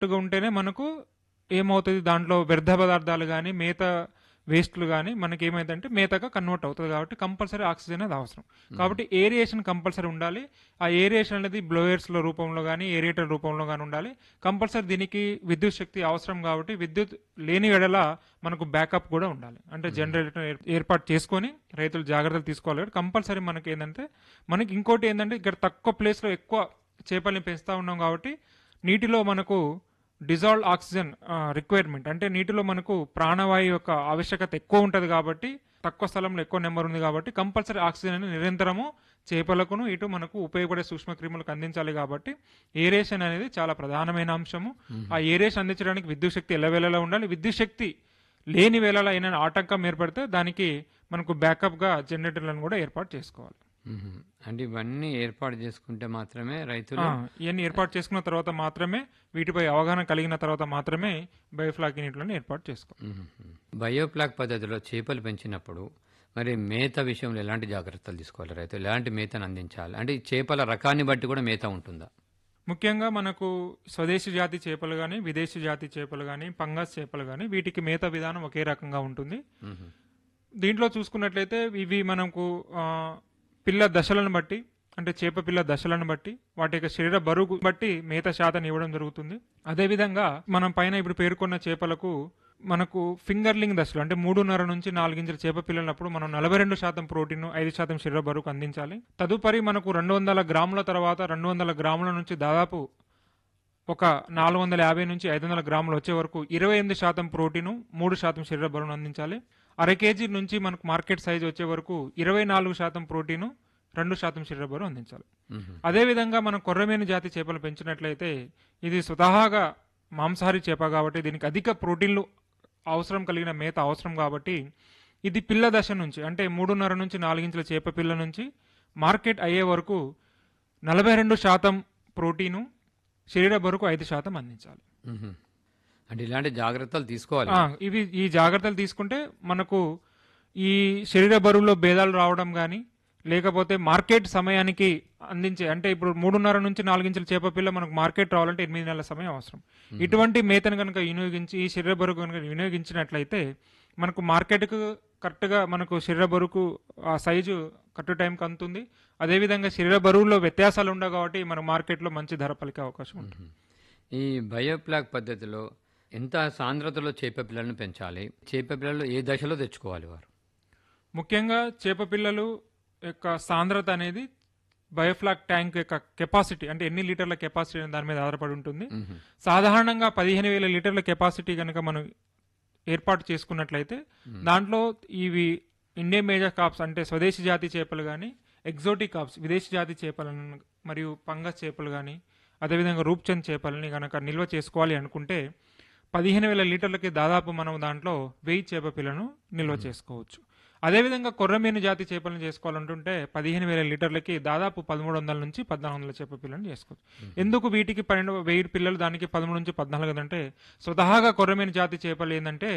గా ఉంటేనే మనకు ఏమవుతుంది దాంట్లో వ్యర్థ పదార్థాలు కానీ మేత వేస్ట్లు కానీ మనకి ఏమైందంటే మేతగా కన్వర్ట్ అవుతుంది కాబట్టి కంపల్సరీ ఆక్సిజన్ అనేది అవసరం కాబట్టి ఏరియేషన్ కంపల్సరీ ఉండాలి ఆ ఏరియేషన్ అనేది బ్లోయర్స్ల రూపంలో కానీ ఏరియేటర్ రూపంలో కానీ ఉండాలి కంపల్సరీ దీనికి విద్యుత్ శక్తి అవసరం కాబట్టి విద్యుత్ లేని వెడల మనకు బ్యాకప్ కూడా ఉండాలి అంటే జనరేటర్ ఏర్- ఏర్పాటు చేసుకొని రైతులు జాగ్రత్తలు తీసుకోవాలి కాబట్టి కంపల్సరీ మనకి ఏంటంటే మనకి ఇంకోటి ఏంటంటే ఇక్కడ తక్కువ ప్లేస్లో ఎక్కువ చేపల్ని పెంచుతా ఉన్నాం కాబట్టి నీటిలో మనకు డిజాల్వ్ ఆక్సిజన్ రిక్వైర్మెంట్ అంటే నీటిలో మనకు ప్రాణవాయు యొక్క ఆవశ్యకత ఎక్కువ ఉంటుంది కాబట్టి తక్కువ స్థలంలో ఎక్కువ నెంబర్ ఉంది కాబట్టి కంపల్సరీ ఆక్సిజన్ అనేది నిరంతరము చేపలకును ఇటు మనకు ఉపయోగపడే సూక్ష్మక్రిములకు అందించాలి కాబట్టి ఏరేషన్ అనేది చాలా ప్రధానమైన అంశము ఆ ఏరేషన్ అందించడానికి విద్యుత్ శక్తి ఎల్లవేళలా ఉండాలి విద్యుత్ శక్తి లేని వేళలో ఏమైనా ఆటంకం ఏర్పడితే దానికి మనకు బ్యాకప్గా జనరేటర్లను కూడా ఏర్పాటు చేసుకోవాలి మ్మ్. అంటే ఇవన్నీ ఏర్పాటు చేసుకుంటే మాత్రమే రైతులు ఆ, ఇవన్నీ ఏర్పాటు చేసుకున్న తర్వాత మాత్రమే వీటిపై అవగాహన కలిగిన తర్వాత మాత్రమే బయోఫ్లాక్ యూనిట్లను ఏర్పాటు చేసుకోవాలి మ్మ్. బయోప్లాక్ పద్ధతిలో చేపలు పెంచినప్పుడు మరి మేత విషయంలో ఎలాంటి జాగ్రత్తలు తీసుకోవాలి రైతులు ఎలాంటి మేతను అందించాలి అంటే ఈ చేపల రకాన్ని బట్టి కూడా మేత ఉంటుందా ముఖ్యంగా మనకు స్వదేశీ జాతి చేపలు కానీ విదేశీ జాతి చేపలు కానీ పంగస్ చేపలు కానీ వీటికి మేత విధానం ఒకే రకంగా ఉంటుంది మ్మ్. దీంట్లో చూసుకున్నట్లయితే ఇవి మనకు ఆ, పిల్ల దశలను బట్టి అంటే చేప పిల్ల దశలను బట్టి వాటి యొక్క శరీర బరువు బట్టి మేత శాతం ఇవ్వడం జరుగుతుంది అదేవిధంగా మనం పైన ఇప్పుడు పేర్కొన్న చేపలకు మనకు ఫింగర్లింగ్ దశలు అంటే మూడున్నర నుంచి నాలుగించుల చేప పిల్లలప్పుడు మనం నలభై రెండు శాతం ప్రోటీన్ ఐదు శాతం శరీర బరువుకు అందించాలి తదుపరి మనకు రెండు వందల గ్రాముల తర్వాత రెండు వందల గ్రాముల నుంచి దాదాపు ఒక నాలుగు వందల యాభై నుంచి ఐదు వందల గ్రాములు వచ్చే వరకు ఇరవై ఎనిమిది శాతం ప్రోటీను మూడు శాతం శరీర బరువును అందించాలి అర కేజీ నుంచి మనకు మార్కెట్ సైజ్ వచ్చే వరకు ఇరవై నాలుగు శాతం ప్రోటీను రెండు శాతం శరీర బరువు అందించాలి మ్మ్. అదేవిధంగా మనం కొర్రమేను జాతి చేపలు పెంచినట్లయితే ఇది స్వతహాగా మాంసాహారి చేప కాబట్టి దీనికి అధిక ప్రోటీన్లు అవసరం కలిగిన మేత అవసరం కాబట్టి ఇది పిల్ల దశ నుంచి అంటే మూడున్నర నుంచి నాలుగించుల చేప పిల్ల నుంచి మార్కెట్ అయ్యే వరకు నలభై రెండు శాతం ప్రోటీను శరీర బరువుకు ఐదు శాతం అందించాలి మ్మ్. అంటే ఇలాంటి జాగ్రత్తలు తీసుకోవాలి ఆ, ఇవి ఈ జాగ్రత్తలు తీసుకుంటే మనకు ఈ శరీర బరువులో భేదాలు రావడం కానీ లేకపోతే మార్కెట్ సమయానికి అందించే అంటే ఇప్పుడు మూడున్నర నుంచి నాలుగించుల చేప పిల్ల మనకు మార్కెట్ రావాలంటే ఎనిమిది నెలల సమయం అవసరం ఇటువంటి మేతను కనుక వినియోగించి ఈ శరీర బరువు కనుక వినియోగించినట్లయితే మనకు మార్కెట్కు కరెక్ట్గా మనకు శరీర బరువుకు ఆ సైజు కరెక్ట్ టైంకి అందుతుంది అదేవిధంగా శరీర బరువులో వ్యత్యాసాలు ఉండవు కాబట్టి మన మార్కెట్లో మంచి ధర పలికే అవకాశం ఉంటుంది ఈ బయోప్లాక్ పద్ధతిలో ఎంత సాంద్రతలో చేప పిల్లలను పెంచాలి చేప పిల్లలు ఏ దశలో తెచ్చుకోవాలి వారు ముఖ్యంగా చేప పిల్లలు యొక్క సాంద్రత అనేది బయోఫ్లాక్ ట్యాంక్ యొక్క కెపాసిటీ అంటే ఎన్ని లీటర్ల కెపాసిటీ అనే దాని మీద ఆధారపడి ఉంటుంది మ్మ్. సాధారణంగా పదిహేను వేల లీటర్ల కెపాసిటీ కనుక మనం ఏర్పాటు చేసుకున్నట్లయితే దాంట్లో ఇవి ఇండియన్ మేజర్ కాప్స్ అంటే స్వదేశీ జాతి చేపలు కానీ ఎగ్జోటిక్ కాప్స్ విదేశీ జాతి చేపలను మరియు పంగస్ చేపలు కానీ అదేవిధంగా రూప్చంద్ చేపలని కనుక నిల్వ చేసుకోవాలి అనుకుంటే పదిహేను వేల లీటర్లకి దాదాపు మనం దాంట్లో వెయ్యి చేప పిల్లను నిల్వ చేసుకోవచ్చు అదేవిధంగా కొర్రమీను జాతి చేపలను చేసుకోవాలంటుంటే పదిహేను వేల లీటర్లకి దాదాపు పదమూడు వందల నుంచి పద్నాలుగు వందల చేప పిల్లను చేసుకోవచ్చు ఎందుకు వీటికి పన్నెండు వెయ్యి పిల్లలు దానికి పదమూడు నుంచి పద్నాలుగు అంటే స్వతహాగా కొర్రమీను జాతి చేపలు ఏంటంటే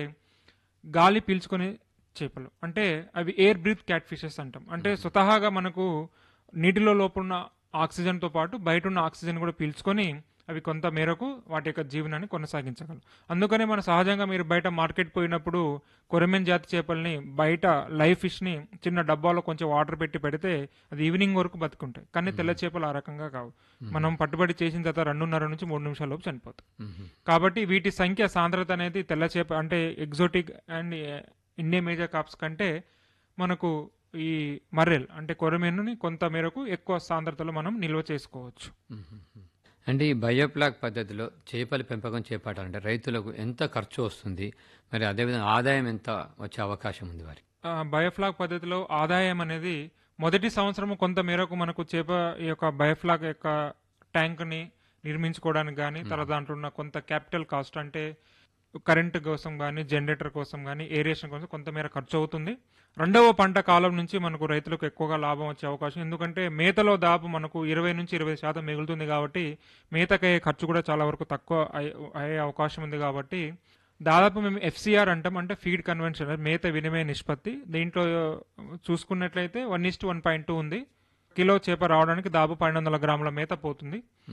గాలి పీల్చుకునే చేపలు అంటే అవి ఎయిర్ బ్రీత్ క్యాట్ ఫిషెస్ అంటాం అంటే స్వతహాగా మనకు నీటిలో లోపున్న ఆక్సిజన్తో పాటు బయట ఉన్న ఆక్సిజన్ కూడా పీల్చుకొని అవి కొంత మేరకు వాటి యొక్క జీవనాన్ని కొనసాగించగలరు అందుకనే మన సహజంగా మీరు బయట మార్కెట్ పోయినప్పుడు కొరమెన్ జాతి చేపల్ని బయట లైవ్ ఫిష్ని చిన్న డబ్బాలో కొంచెం వాటర్ పెట్టి పెడితే అది ఈవినింగ్ వరకు బతుకుంటాయి కానీ తెల్ల చేపలు ఆ రకంగా కావు మనం పట్టుబడి చేసిన తర్వాత రెండున్నర నుంచి మూడు నిమిషాల లోపు చనిపోతాయి మ్మ్. కాబట్టి వీటి సంఖ్య సాంద్రత అనేది తెల్ల చేప అంటే exotic and Indian major carps కంటే మనకు ఈ మర్రెల్ అంటే కొరమేనుని కొంత మేరకు ఎక్కువ సాంద్రతలో మనం నిల్వ చేసుకోవచ్చు మ్మ్. అంటే ఈ బయోప్లాక్ పద్ధతిలో చేపల పెంపకం చేపట్టాలంటే రైతులకు ఎంత ఖర్చు వస్తుంది మరి అదేవిధంగా ఆదాయం ఎంత వచ్చే అవకాశం ఉంది వారికి ఆ, బయోఫ్లాక్ పద్ధతిలో ఆదాయం అనేది మొదటి సంవత్సరం కొంత మేరకు మనకు చేప ఈ యొక్క బయోఫ్లాక్ యొక్క ట్యాంక్ని నిర్మించుకోవడానికి కానీ తర్వాత దాంట్లో ఉన్న కొంత క్యాపిటల్ కాస్ట్ అంటే కరెంట్ కోసం కానీ జనరేటర్ కోసం కానీ ఏరియేషన్ కోసం కొంతమేర ఖర్చు అవుతుంది రెండవ పంట కాలం నుంచి మనకు రైతులకు ఎక్కువగా లాభం వచ్చే అవకాశం ఎందుకంటే మేతలో దాపు మనకు ఇరవై నుంచి ఇరవై శాతం మిగులుతుంది కాబట్టి మేతకయ్యే ఖర్చు కూడా చాలా వరకు తక్కువ అయ్యే- అయ్యే అవకాశం ఉంది కాబట్టి దాదాపు మేము ఎఫ్సిఆర్ అంటాం అంటే ఫీడ్ కన్వెన్షన్ మేత వినిమయ నిష్పత్తి దీంట్లో చూసుకున్నట్లయితే one is to one point two ఉంది కిలో చేప రావడానికి దాదాపు పన్నెండు వందల గ్రాముల మేత పోతుంది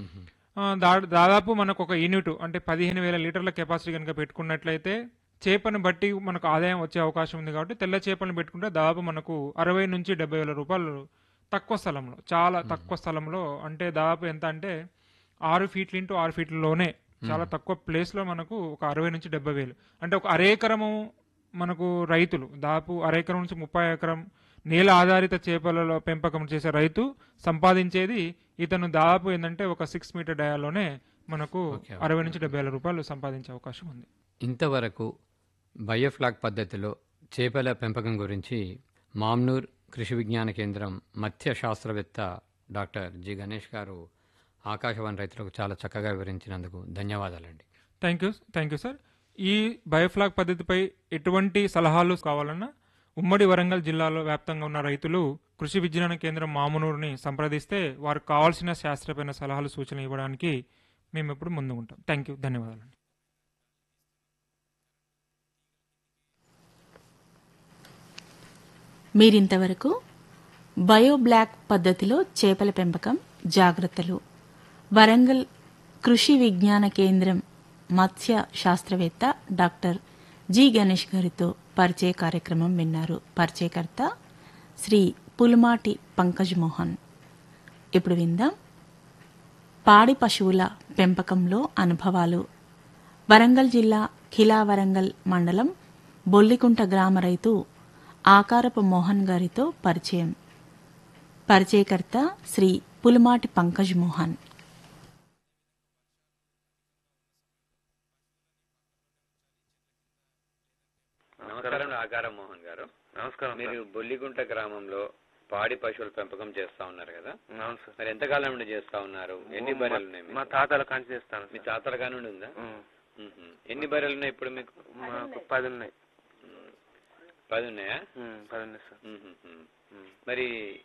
ఆ, దా- దాదాపు మనకు ఒక యూనిట్ అంటే పదిహేను వేల లీటర్ల కెపాసిటీ కనుక పెట్టుకున్నట్లయితే చేపను బట్టి మనకు ఆదాయం వచ్చే అవకాశం ఉంది కాబట్టి తెల్ల చేపలను పెట్టుకుంటే దాదాపు మనకు అరవై నుంచి డెబ్బై వేల రూపాయలు తక్కువ స్థలంలో చాలా తక్కువ స్థలంలో అంటే దాదాపు ఎంత అంటే ఆరు ఫీట్లు ఇంటూ ఆరు ఫీట్లలోనే చాలా తక్కువ ప్లేస్లో మనకు ఒక అరవై నుంచి డెబ్బై వేలు అంటే ఒక అరేకరము మనకు రైతులు దాదాపు అరెకరం నుంచి ముప్పై ఎకరం నేల ఆధారిత చేపలలో పెంపకం చేసే రైతు సంపాదించేది ఇతను దాదాపు ఏంటంటే ఒక సిక్స్ మీటర్ డయాలోనే మనకు Okay, అరవై నుంచి డెబ్బై వేల రూపాయలు సంపాదించే అవకాశం ఉంది ఇంతవరకు బయోఫ్లాగ్ పద్ధతిలో చేపల పెంపకం గురించి మామ్నూర్ కృషి విజ్ఞాన కేంద్రం మత్స్య శాస్త్రవేత్త డాక్టర్ జి గణేష్ గారు ఆకాశవాణి రైతులకు చాలా చక్కగా వివరించినందుకు ధన్యవాదాలండి thank you thank you sir ఈ బయోఫ్లాగ్ పద్ధతిపై ఎటువంటి సలహాలు కావాలన్నా ఉమ్మడి వరంగల్ జిల్లాలో వ్యాప్తంగా ఉన్న రైతులు కృషి విజ్ఞాన కేంద్రం మామునూరుని సంప్రదిస్తే వారికి కావాల్సిన శాస్త్రపైన సలహాలు సూచనలు ఇవ్వడానికి మేము ఎప్పుడు ముందు ఉంటాం థ్యాంక్ యూ ధన్యవాదాలు మీరింతవరకు బయోబ్లాక్ పద్ధతిలో చేపల పెంపకం జాగ్రత్తలు వరంగల్ కృషి విజ్ఞాన కేంద్రం మత్స్య శాస్త్రవేత్త డాక్టర్ జి గణేష్ గారితో పరిచయ కార్యక్రమం విన్నారు పరిచయకర్త శ్రీ పులుమాటి పంకజ్ మోహన్ ఇప్పుడు విందాం పాడి పశువుల పెంపకంలో అనుభవాలు వరంగల్ జిల్లా ఖిలా వరంగల్ మండలం బొల్లికుంట గ్రామ రైతు ఆకారపు మోహన్ గారితో పరిచయం పరిచయకర్త శ్రీ పులుమాటి పంకజ్ మోహన్ నమస్కారం ఆకారం మోహన్ గారు నమస్కారం మీరు బొల్లిగుంట గ్రామంలో పాడి పశువుల పెంపకం చేస్తా ఉన్నారు కదా సార్. అవును సార్ మరి ఎంతకాలం నుండి చేస్తా ఉన్నారు ఎన్ని బర్రెలు ఉన్నాయి మా మీకు? తాతల కాంచి చేస్తాను మీ సార్. తాతల కాని నుండి ఉందా ఉం. మ్మ్. ఎన్ని బర్రెలు ఉన్నాయి ఇప్పుడు మీకు మాకు పది ఉన్నాయి మ్మ్. పది ఉన్నాయా ఉం, పది ఉన్నాయి సార్ మ్మ్, మ్మ్. ఉం. మరి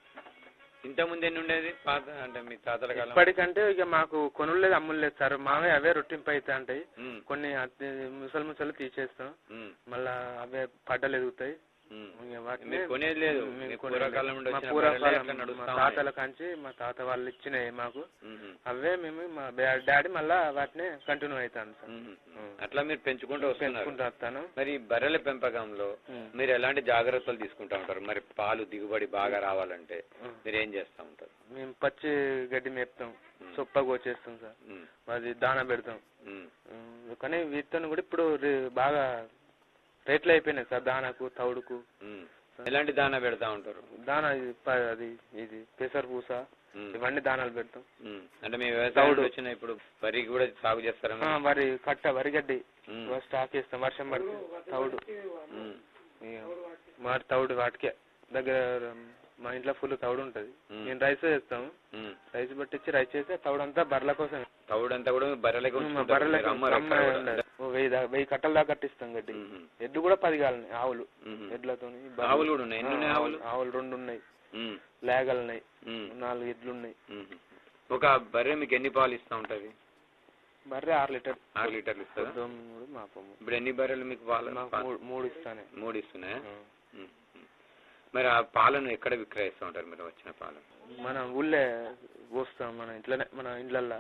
ఇంత ముందు ఎన్ని ఉండేది పాత అంటే మీ తాతల కాలం ఇప్పటికంటే ఇక మాకు కొనులు లేదు అమ్ములు లేదు సార్ మావే అవే రొట్టింపు అయితే అంటాయి మ్మ్. కొన్ని అద్దె- ముసలి ముసలు తీసేస్తాం మ్మ్. మళ్ళా అవే పడ్డలు ఎదుగుతాయి మ్మ్. ఇక వాటిని మీరు కొనేది లేదు మేము మీ కొనేది పూర్వకాలం లేదు. నుండి మా వచ్చిన పూర్వకాలం బర్రెలే అట్లా మా నడుస్తా తాతల ఉన్నాయి. కాంచి మా తాత వాళ్ళు ఇచ్చినాయి మాకు మ్మ్. అవే మేము మా డా- డాడీ మళ్ళా వాటిని కంటిన్యూ అవుతాను సార్ మ్మ్. అట్లా మీరు పెంచుకుంటూ వస్తున్నారు పెంచుకుంటూ వస్తాను మరి ఈ బర్రెల పెంపకంలో ఉం. మీరు ఎలాంటి జాగ్రత్తలు తీసుకుంటా ఉంటారు మరి పాలు దిగుబడి బాగా రావాలంటే ఉం. మీరు ఏం చేస్తా ఉంటారు మేము పచ్చి గడ్డి మేపుతాం ఉం. సొప్ప కోచేస్తాం సార్ ఉం. అది దానా పెడతాం ఉం. ఉం, కానీ వీటితో కూడా ఇప్పుడు రే- బాగా రేట్లు అయిపోయినాయి సార్ దానాకు తౌడుకు ఉం. ఎలాంటి దానా పెడతా ఉంటారు దానా ఇది ప- అది ఇది పెసర పూస ఉం. ఇవన్నీ దానాలు పెడతాం ఉం. అంటే మీ వ్యవసాయం తౌడు. నుండి వచ్చిన ఇప్పుడు వరి కూడా సాగు చేస్తారా ఆ, వరి కట్ట వరి గడ్డి ఉం. స్టాక్ వేస్తాం వర్షం పడితే తౌడు ఉం. ఇక మరి తౌడు వాటికే దగ్గర మా ఇంట్లో ఫుల్ తౌడు ఉంటది ఉం. నేను రైస్ చేస్తాము ఉం. రైస్ పట్టించి రైస్ చేస్తే తౌడు అంతా బర్రెల కోసం తౌడు అంతా కూడా బర్రెలకి మా బర్రెలకు అమ్మరు ఎక్కడ కూడా. అమ్మ- ఓ వెయ్యి దా- వెయ్యి కట్టల దాకా కట్టిస్తాం గడ్డి ఉం. ఎడ్లు కూడా పది కాలినాయి ఆవులు ఉం. ఎడ్లతోని ఆవులు కూడా ఉన్నాయి ఎన్ని ఉన్నాయి ఆవులు ఆవులు రెండు ఉన్నాయి ఉం. లేగలు ఉన్నాయి ఉం. నాలుగు ఎడ్లు ఉన్నాయి ఉం. ఒక బర్రె మీకు ఎన్ని పాలు ఇస్తా ఉంటది బర్రె ఆరు లీటర్ ఆరు లీటర్లు ఇస్తుందా పొద్దున్న మూడు మాపము ఇప్పుడు ఎన్ని బర్రెలు మీకు పాలు మాకు మూడు- మూడు ఇస్తానే మూడు ఇస్తున్నాయా ఆ. ఉం. మరి ఆ పాలను ఎక్కడ విక్రయిస్తూ ఉంటారు మీరు వచ్చిన పాలు మన ఊళ్ళే పోస్తాం మన ఇంట్లోనే మన ఇండ్లల్లో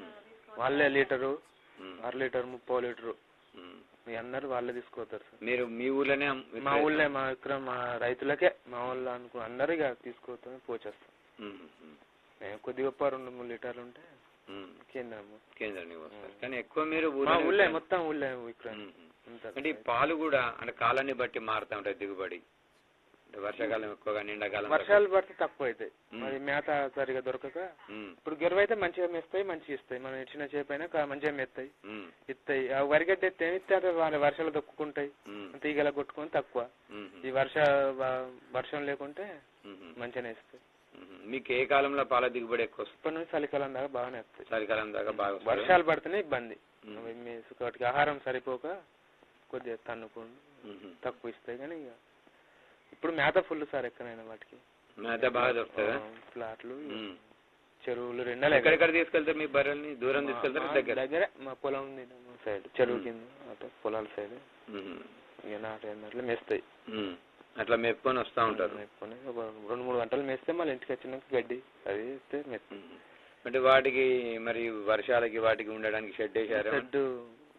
వాళ్ళే లీటరు ఉం. అర లీటర్ ముప్పై లీటరు ఉం. మీ అందరు వాళ్ళే తీసుకుపోతారు సార్ మీరు మీ ఊర్లోనే అమ్- మా విక్రయిస్తా- ఊళ్ళే మా ఇక్కడ మా రైతులకే మా వాళ్ళు అనుకో అందరు ఇక తీసుకుపోతాం పోచేస్తాం ఉం. ఉం. మేము కొద్ది గొప్ప రెండు మూడు లీటర్లు ఉంటే ఉం. కేంద్రము కేంద్రానికి వస్తారు కానీ ఎక్కువ మీరు మా ఊర్లోనే ఊళ్ళే విక్రయిస్తారు. మొత్తం ఊళ్ళే విక్రయం ఉం. ఉం. అంతా అంటే ఈ పాలు కూడా అంటే కాలాన్ని బట్టి మారుతా ఉంటాయి దిగుబడి అంటే వర్షాకాలం ఎక్కువగా ఎండాకాలం వర్షాలు పడితే తక్కువ అవుతాయి ఉం. మరి మేత సరిగా దొరకక ఉం. ఇప్పుడు గెరువు అయితే మంచిగా మేస్తాయి మంచిగా ఇస్తాయి మనం ఇచ్చిన చేప అయినా కా- మంచిగా మెత్తాయి ఉం. ఇస్తాయి ఆ వరిగడ్డ ఎత్తే ఏమి ఇస్తారు వాళ్ళ వర్షాలు దొక్కుంటాయి ఉం. తీగల కొట్టుకొని తక్కువ ఉం. ఈ వర్ష వ- వర్షం లేకుంటే ఉం. మంచిగానే ఇస్తాయి ఉం. మీకు ఏ కాలంలో పాల దిగుబడి ఎక్కువ వస్తుంది ఇప్పటి నుంచి చలికాలం దాకా బాగానే వస్తాయి చలికాలం దాకా బాగా వస్తుందా? వర్షాలు పడితేనే ఇబ్బంది ఉం. అవి మేసు వాటికి ఆహారం సరిపోక కొద్దిగా తన్నుకోండి ఉం. తక్కువ ఇస్తాయి కానీ ఇక ఇప్పుడు మేత ఫుల్ సార్ ఎక్కడైనా వాటికి మేత బాగా దొరుకుతుందా ఆ, ప్లాట్లు ఉం. చెరువులు రెండలే ఎక్కడెక్కడ తీసుకెళ్తారు మీ బర్రెల్ని దూరం తీసుకెళ్తారు మా దగ్గర దగ్గరే మా పొలం ఉంది మా సైడ్ చెరువు కింద అటు పొలాల సైడ్ ఉం. ఇక నాటు అన్నట్లు మేస్తాయి ఉం. అట్లా మెప్పుకొని వస్తా ఉంటారు మేపుకొని ఒక రెండు మూడు గంటలు మేస్తే మళ్ళీ ఇంటికి వచ్చినాక గడ్డి అది ఇస్తే మెత్త ఉం. అంటే వాటికి మరి వర్షాలకి వాటికి ఉండడానికి షెడ్ వేసారు షెడ్